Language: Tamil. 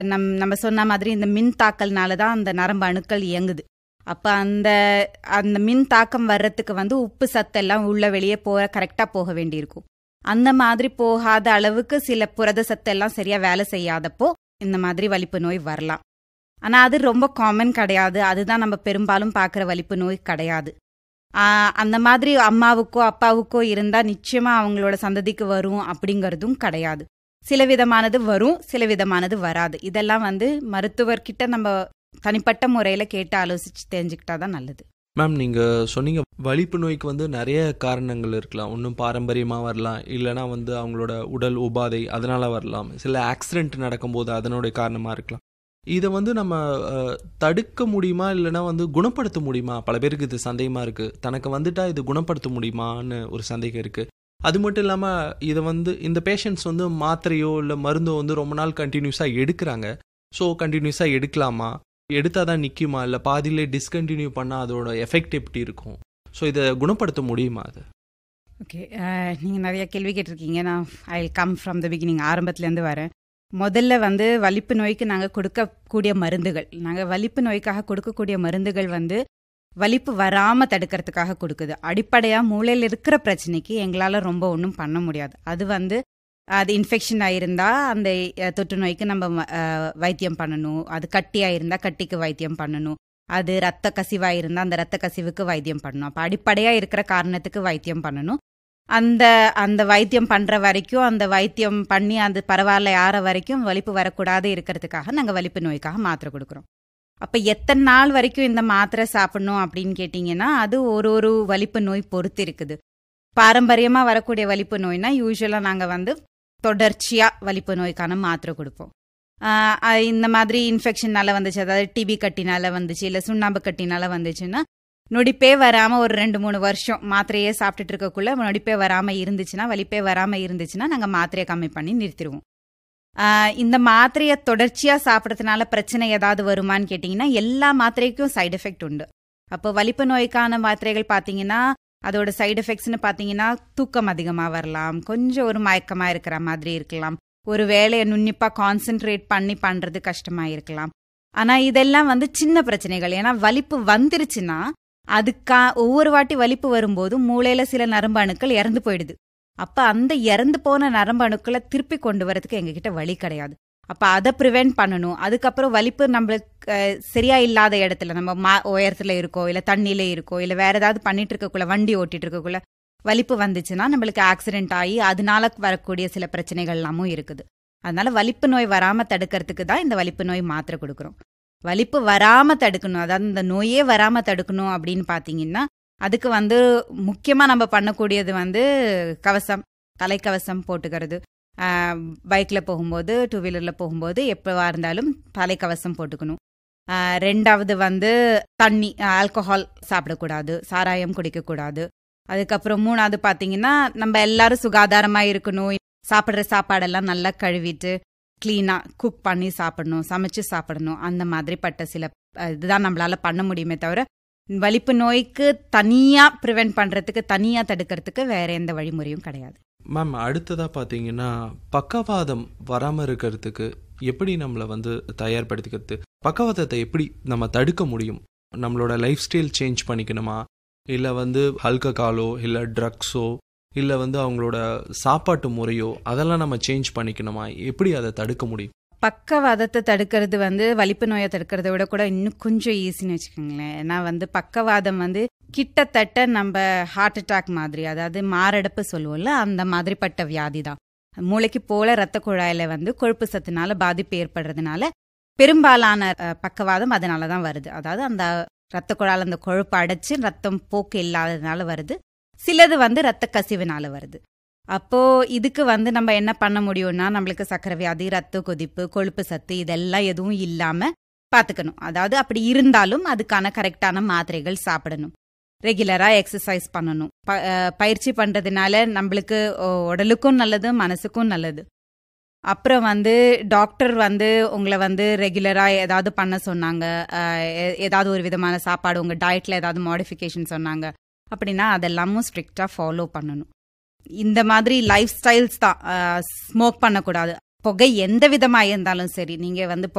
நம் நம்ம சொன்ன மாதிரி இந்த மின் தாக்கல்னால தான் அந்த நரம்பு அணுக்கள் இயங்குது அப்ப அந்த அந்த மின் தாக்கம் வர்றதுக்கு வந்து உப்பு சத்தெல்லாம் உள்ள வெளியே போக கரெக்டா போக வேண்டியிருக்கும் அந்த மாதிரி போகாத அளவுக்கு சில புரத சத்தெல்லாம் சரியா வேலை செய்யாதப்போ இந்த மாதிரி வலிப்பு நோய் வரலாம் ஆனா அது ரொம்ப காமன் கிடையாது அதுதான் நம்ம பெரும்பாலும் பார்க்குற வலிப்பு நோய் கிடையாது ஆஹ் அந்த மாதிரி அம்மாவுக்கோ அப்பாவுக்கோ இருந்தா நிச்சயமா அவங்களோட சந்ததிக்கு வரும் அப்படிங்கறதும் கிடையாது சில விதமானது வரும் சில விதமானது வராது இதெல்லாம் வந்து மருத்துவர்கிட்ட நம்ம தனிப்பட்ட முறையில கேட்டு ஆலோசிச்சு தெரிஞ்சுக்கிட்டா தான் நல்லது மேம் நீங்கள் சொன்னீங்க வலிப்பு நோய்க்கு வந்து நிறைய காரணங்கள் இருக்கலாம் ஒன்றும் பாரம்பரியமாக வரலாம் இல்லைனா வந்து அவங்களோட உடல் உபாதை அதனால் வரலாம் சில ஆக்சிடென்ட் நடக்கும்போது அதனுடைய காரணமாக இருக்கலாம் இதை வந்து நம்ம அஹ், தடுக்க முடியுமா இல்லைனா வந்து குணப்படுத்த முடியுமா பல பேருக்கு இது சந்தேகமாக இருக்குது தனக்கு வந்துட்டா இது குணப்படுத்த முடியுமான்னு ஒரு சந்தேகம் இருக்குது அது மட்டும் இல்லாமல் இதை வந்து இந்த பேஷண்ட்ஸ் வந்து மாத்திரையோ இல்லை மருந்தோ வந்து ரொம்ப நாள் கண்டினியூஸாக எடுக்கிறாங்க ஸோ கண்டினியூஸாக எடுக்கலாமா எடுத்தால் தான் நிற்குமா இல்லை பாதியிலே டிஸ்கண்டினியூ பண்ணால் அதோட எஃபெக்ட் எப்படி இருக்கும் ஸோ இதை குணப்படுத்த முடியுமா அது ஓகே நீங்கள் நிறைய கேள்வி கேட்டிருக்கீங்க நான் I come from the beginning ஆரம்பத்துலேருந்து வரேன் முதல்ல வந்து வலிப்பு நோய்க்கு நாங்கள் கொடுக்கக்கூடிய மருந்துகள் நாங்கள் வலிப்பு நோய்க்காக கொடுக்கக்கூடிய மருந்துகள் வந்து வலிப்பு வராமல் தடுக்கிறதுக்காக கொடுக்குது அடிப்படையாக மூளையில் இருக்கிற பிரச்சனைக்கு எங்களால் ரொம்ப ஒன்றும் பண்ண முடியாது அது வந்து அது இன்ஃபெக்ஷன் ஆயிருந்தா அந்த அஹ், தொற்று நோய்க்கு நம்ம ம- அஹ், வைத்தியம் பண்ணணும் அது கட்டியாக இருந்தால் கட்டிக்கு வைத்தியம் பண்ணணும் அது ரத்த கசிவாக இருந்தால் அந்த ரத்த கசிவுக்கு வைத்தியம் பண்ணணும் அப்போ அடிப்படையாக இருக்கிற காரணத்துக்கு வைத்தியம் பண்ணணும் அந்த அந்த வைத்தியம் பண்ற வரைக்கும் அந்த வைத்தியம் பண்ணி அது பரவாயில்ல யார வரைக்கும் வலிப்பு வரக்கூடாது இருக்கிறதுக்காக நாங்கள் வலிப்பு நோய்க்காக மாத்திரை கொடுக்குறோம் அப்போ எத்தனை நாள் வரைக்கும் இந்த மாத்திரை சாப்பிடணும் அப்படின்னு கேட்டிங்கன்னா அது ஒரு ஒரு வலிப்பு நோய் பொறுத்து இருக்குது பாரம்பரியமாக வரக்கூடிய வலிப்பு நோய்னா யூஸ்வலாக நாங்கள் வந்து தொடர்ச்சியாக வலிப்பு நோய்க்கான மாத்திரை கொடுப்போம் ஆஹ் அஹ் இந்த மாதிரி இன்ஃபெக்ஷனால வந்துச்சு அதாவது டிபி கட்டினால வந்துச்சு இல்லை சுண்ணாம்பு கட்டினால வந்துச்சுன்னா நொடிப்பே வராம ஒரு ரெண்டு மூணு வருஷம் மாத்திரையே சாப்பிட்டுட்டு இருக்கக்குள்ள நொடிப்பே வராம இருந்துச்சுன்னா வலிப்பே வராம இருந்துச்சுன்னா நாங்க மாத்திரையை கம்மி பண்ணி நிறுத்திடுவோம் ஆஹ் இந்த மாத்திரையை தொடர்ச்சியா சாப்பிட்றதுனால பிரச்சனை ஏதாவது வருமான்னு கேட்டிங்கன்னா எல்லா மாத்திரைக்கும் சைடு எஃபெக்ட் உண்டு அப்போ வலிப்பு நோய்க்கான மாத்திரைகள் பார்த்தீங்கன்னா அதோட சைடு எஃபெக்ட்ஸ்னு பார்த்தீங்கன்னா தூக்கம் அதிகமாக வரலாம் கொஞ்சம் ஒரு மயக்கமாக இருக்கிற மாதிரி இருக்கலாம் ஒரு வேலையை நுண்ணிப்பாக கான்சென்ட்ரேட் பண்ணி பண்ணுறது கஷ்டமாக இருக்கலாம் ஆனால் இதெல்லாம் வந்து சின்ன பிரச்சனைகள் ஏன்னா வலிப்பு வந்துருச்சுன்னா அதுக்கா ஒவ்வொரு வாட்டி வலிப்பு வரும்போது மூளையில சில நரம்பு அணுக்கள் இறந்து போயிடுது அப்ப அந்த இறந்து போன நரம்பு அணுக்களை திருப்பி கொண்டு வரதுக்கு எங்ககிட்ட வழி கிடையாது அப்ப அதை ப்ரிவென்ட் பண்ணணும் அதுக்கப்புறம் வலிப்பு நம்மளுக்கு அஹ், சரியா இல்லாத இடத்துல நம்ம மா உயரத்துல இருக்கோ இல்ல தண்ணியில இருக்கோ இல்ல வேற ஏதாவது பண்ணிட்டு இருக்கக்குள்ள வண்டி ஓட்டிட்டு இருக்கக்குள்ள வலிப்பு வந்துச்சுன்னா நம்மளுக்கு ஆக்சிடென்ட் ஆகி அதனால வரக்கூடிய சில பிரச்சனைகள் எல்லாமும் இருக்குது அதனால வலிப்பு நோய் வராம தடுக்கிறதுக்கு தான் இந்த வலிப்பு நோய் மாத்திரை கொடுக்குறோம் வலிப்பு வராம தடுக்கணும் அதாவது இந்த நோயே வராம தடுக்கணும் அப்படின்னு பாத்தீங்கன்னா அதுக்கு வந்து முக்கியமா நம்ம பண்ணக்கூடியது வந்து கவசம் தலைக்கவசம் போட்டுக்கிறது பைக்ல போகும்போது டூ வீலர்ல போகும்போது எப்பவா இருந்தாலும் தலைக்கவசம் போட்டுக்கணும் ஆஹ் ரெண்டாவது வந்து தண்ணி ஆல்கஹால் சாப்பிடக்கூடாது சாராயம் குடிக்கக்கூடாது அதுக்கப்புறம் மூணாவது பாத்தீங்கன்னா நம்ம எல்லாரும் சுகாதாரமா இருக்கணும் சாப்பிட்ற சாப்பாடெல்லாம் நல்லா கழுவிட்டு க்ளீனா குக் பண்ணி சாப்பிடணும் சமைச்சு சாப்பிடணும் அந்த மாதிரிப்பட்ட சில அஹ், இதுதான் நம்மளால பண்ண முடியுமே தவிர வலிப்பு நோய்க்கு தனியா ப்ரிவென்ட் பண்றதுக்கு தனியா தடுக்கிறதுக்கு வேற எந்த வழிமுறையும் கிடையாது மேம் அடுத்ததாக பார்த்தீங்கன்னா பக்கவாதம் வராமல் இருக்கிறதுக்கு எப்படி நம்மளை வந்து தயார்படுத்திக்கிறது பக்கவாதத்தை எப்படி நம்ம தடுக்க முடியும் நம்மளோட லைஃப் ஸ்டைல் சேஞ்ச் பண்ணிக்கணுமா இல்லை வந்து ஆல்கஹாலோ இல்லை ட்ரக்ஸோ இல்லை வந்து அவங்களோட சாப்பாட்டு முறையோ அதெல்லாம் நம்ம சேஞ்ச் பண்ணிக்கணுமா எப்படி அதை தடுக்க முடியும் பக்கவாதத்தை தடுக்கிறது வந்து வலிப்பு நோயை தடுக்கிறத விட கூட இன்னும் கொஞ்சம் ஈஸின்னு வச்சுக்கோங்களேன் ஏன்னா வந்து பக்கவாதம் வந்து கிட்டத்தட்ட நம்ம ஹார்ட் அட்டாக் மாதிரி அதாவது மாரடைப்பு சொல்லுவோம்ல அந்த மாதிரிப்பட்ட வியாதி தான் மூளைக்கு போல ரத்த குழாயில வந்து கொழுப்பு சத்துனால பாதிப்பு ஏற்படுறதுனால பெரும்பாலான அஹ், பக்கவாதம் அதனால தான் வருது அதாவது அந்த ரத்த குழாயில அந்த கொழுப்பு அடைச்சு ரத்தம் போக்கு இல்லாததுனால வருது சிலது வந்து ரத்த கசிவுனால வருது அப்போ இதுக்கு வந்து நம்ம என்ன பண்ண முடியும்னா நம்மளுக்கு சக்கரை வியாதி ரத்த கொதிப்பு கொழுப்பு சத்து இதெல்லாம் எதுவும் இல்லாம பாத்துக்கணும் அதாவது அப்படி இருந்தாலும் அதுக்கான கரெக்டான மாத்திரைகள் சாப்பிடணும் ரெகுலரா எக்ஸசைஸ் பண்ணணும் ப- அஹ் பயிற்சி பண்றதுனால நம்மளுக்கு ஒ- உடலுக்கும் நல்லது மனசுக்கும் நல்லது அப்புறம் வந்து டாக்டர் வந்து உங்களை வந்து ரெகுலரா ஏதாவது பண்ண சொன்னாங்க அஹ் எ- ஏதாவது ஒரு விதமான சாப்பாடு உங்க டயட்ல ஏதாவது மாடிஃபிகேஷன் சொன்னாங்க அப்படின்னா அதெல்லாமும் ஸ்ட்ரிக்டா ஃபாலோ பண்ணணும் இந்த மாதிரி லைஃப் ஸ்டைல்ஸ் தான் ஸ்மோக் பண்ணக்கூடாது புகை எந்த விதமாக இருந்தாலும் சரி நீங்கள் வந்து